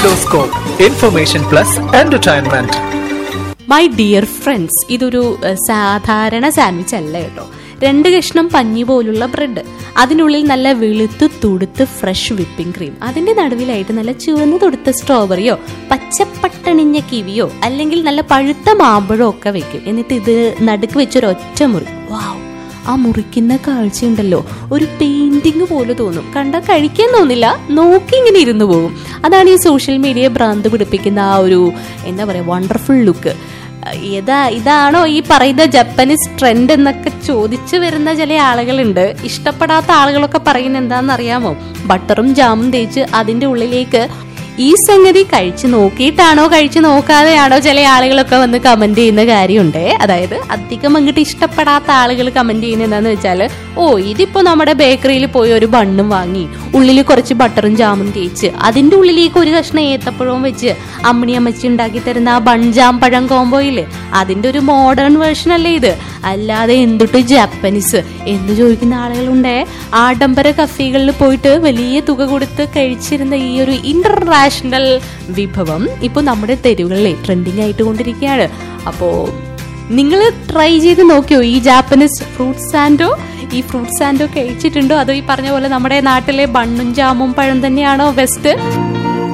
Kaleidoscope, information plus entertainment. My dear friends ഇതൊരു ഏഹ്, സാധാരണ സാൻഡ്വിച്ച് അല്ല കേട്ടോ രണ്ട് കഷ്ണം പഞ്ഞി പോലുള്ള ബ്രെഡ് അതിനുള്ളിൽ നല്ല വെളുത്ത് തുടുത്ത് ഫ്രഷ് വിപ്പിംഗ് ക്രീം അതിന്റെ നടുവിലായിട്ട് നല്ല ചുവന്ന് തുടുത്ത സ്ട്രോബെറിയോ പച്ചപ്പട്ടണിഞ്ഞ കിവിയോ അല്ലെങ്കിൽ നല്ല പഴുത്ത മാമ്പഴോ ഒക്കെ വെക്കും എന്നിട്ട് ഇത് നടുക്ക് വെച്ചൊരു ഒറ്റ മുറി വാവ് ആ മുറിക്കുന്ന കാഴ്ചയുണ്ടല്ലോ ഒരു പെയിന്റിങ് പോലെ തോന്നും കണ്ടാൽ കഴിക്കാൻ തോന്നില്ല നോക്കി ഇങ്ങനെ ഇരുന്നു പോകും അതാണ് ഈ സോഷ്യൽ മീഡിയ ഭ്രാന്ത് പിടിപ്പിക്കുന്ന ആ ഒരു എന്താ പറയാ വണ്ടർഫുൾ ലുക്ക് ഏതാ ഇതാണോ ഈ പറയുന്ന ജപ്പാനീസ് ട്രെൻഡ് എന്നൊക്കെ ചോദിച്ചു വരുന്ന ചില ആളുകളുണ്ട് ഇഷ്ടപ്പെടാത്ത ആളുകളൊക്കെ പറയുന്നത് എന്താണെന്ന് അറിയാമോ ബട്ടറും ജാമും തേച്ച് അതിന്റെ ഉള്ളിലേക്ക് ഈ സംഗതി കഴിച്ചു നോക്കിയിട്ടാണോ കഴിച്ചു നോക്കാതെയാണോ ചില ആളുകളൊക്കെ വന്ന് കമന്റ് ചെയ്യുന്ന കാര്യമുണ്ട് അതായത് അധികം അങ്ങോട്ട് ഇഷ്ടപ്പെടാത്ത ആളുകൾ കമന്റ് ചെയ്യുന്നത് എന്താന്ന് വെച്ചാൽ ഓ ഇതിപ്പോ നമ്മുടെ ബേക്കറിയിൽ പോയി ഒരു ബണ്ണും വാങ്ങി ഉള്ളിൽ കുറച്ച് ബട്ടറും ജാമും തേച്ച് അതിന്റെ ഉള്ളിലേക്ക് ഒരു കഷ്ണം ഏത്തപ്പഴവും വെച്ച് അമ്മണി അമ്മച്ചി ഉണ്ടാക്കി തരുന്ന ആ ബൺ ജാം പഴം കോംബോയില് അതിന്റെ ഒരു മോഡേൺ വേർഷൻ അല്ലേ ഇത് അല്ലാതെ എന്തുട്ട് ജാപ്പനീസ് എന്ന് ചോദിക്കുന്ന ആളുകളുണ്ട് ആഡംബര കഫേകളിൽ പോയിട്ട് വലിയ തുക കൊടുത്ത് കഴിച്ചിരുന്ന ഈ ഒരു ഇന്റർനാഷണൽ വിഭവം ഇപ്പൊ നമ്മുടെ തെരുവുകളിലെ ട്രെൻഡിങ് ആയിട്ട് കൊണ്ടിരിക്കുകയാണ് അപ്പോ നിങ്ങൾ ട്രൈ ചെയ്ത് നോക്കിയോ ഈ ജാപ്പനീസ് ഫ്രൂട്ട് സാൻഡോ ഈ ഫ്രൂട്ട് സാൻഡോ കഴിച്ചിട്ടുണ്ടോ അതോ ഈ പറഞ്ഞ പോലെ നമ്മുടെ നാട്ടിലെ ബണ്ണും ജാമും പഴം തന്നെയാണോ ബെസ്റ്റ്